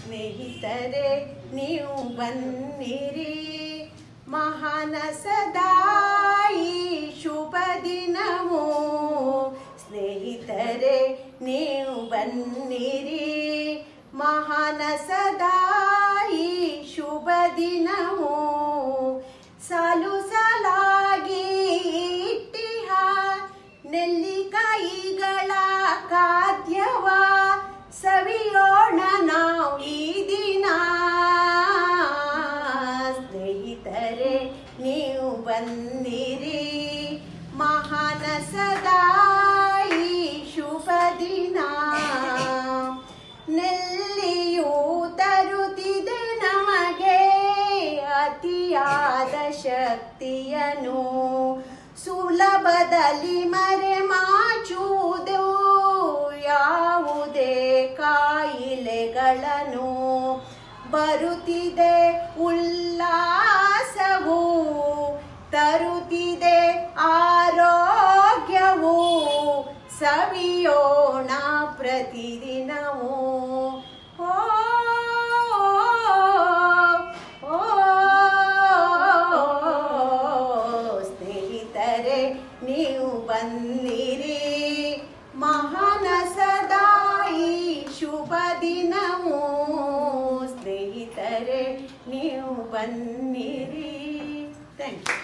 ಸ್ನೇಹಿತರೆ ನೀವು ಬನ್ನಿರಿ ಮಹಾನಸದ ಈ ಶುಭ ದಿನವು ಸ್ನೇಹಿತರೆ ನೀವು ಬನ್ನಿರಿ ಮಹಾನಸದ ಈ ಶುಭ ದಿನವು ಸಾಲು ಸಾಲಾಗಿ ಇಟ್ಟಿಹ ನೆಲ್ಲಿಕಾಯಿಗಳ ಖಾದ್ಯವ ಸವಿಯೋಣ ನಾವು ಈ ದಿನ ಸ್ನೇಹಿತರೆ ನೀವು ಬಂದಿರಿ ಮಹಾನಸದ ಈ ಶುಭ ದಿನ ನೆಲ್ಲಿಯು ತರುತ್ತಿದೆ ನಮಗೆ ಅತಿಯಾದ ಶಕ್ತಿಯನು ಸುಲಭದಲ್ಲಿ ಮರೆ ಮಾಚುವುದು ಯಾವುದೇ ಕಾಯಿಲೆಗಳನ್ನು ಬರುತ್ತಿದೆ ಉಲ್ಲಾಸವು ತರುತ್ತಿದೆ ಆರೋಗ್ಯವು ಸವಿಯೋಣ ಪ್ರತಿದಿನವೂ ಓ ಓ, ಸ್ನೇಹಿತರೆ ನೀವು ಬನ್ನಿರಿ ಮಹಾನಸದ ಈ ಶುಭ ದಿನವು ಸ್ನೇಹಿತರೆ ನೀವು ಬನ್ನಿರಿ ಥ್ಯಾಂಕ್ ಯು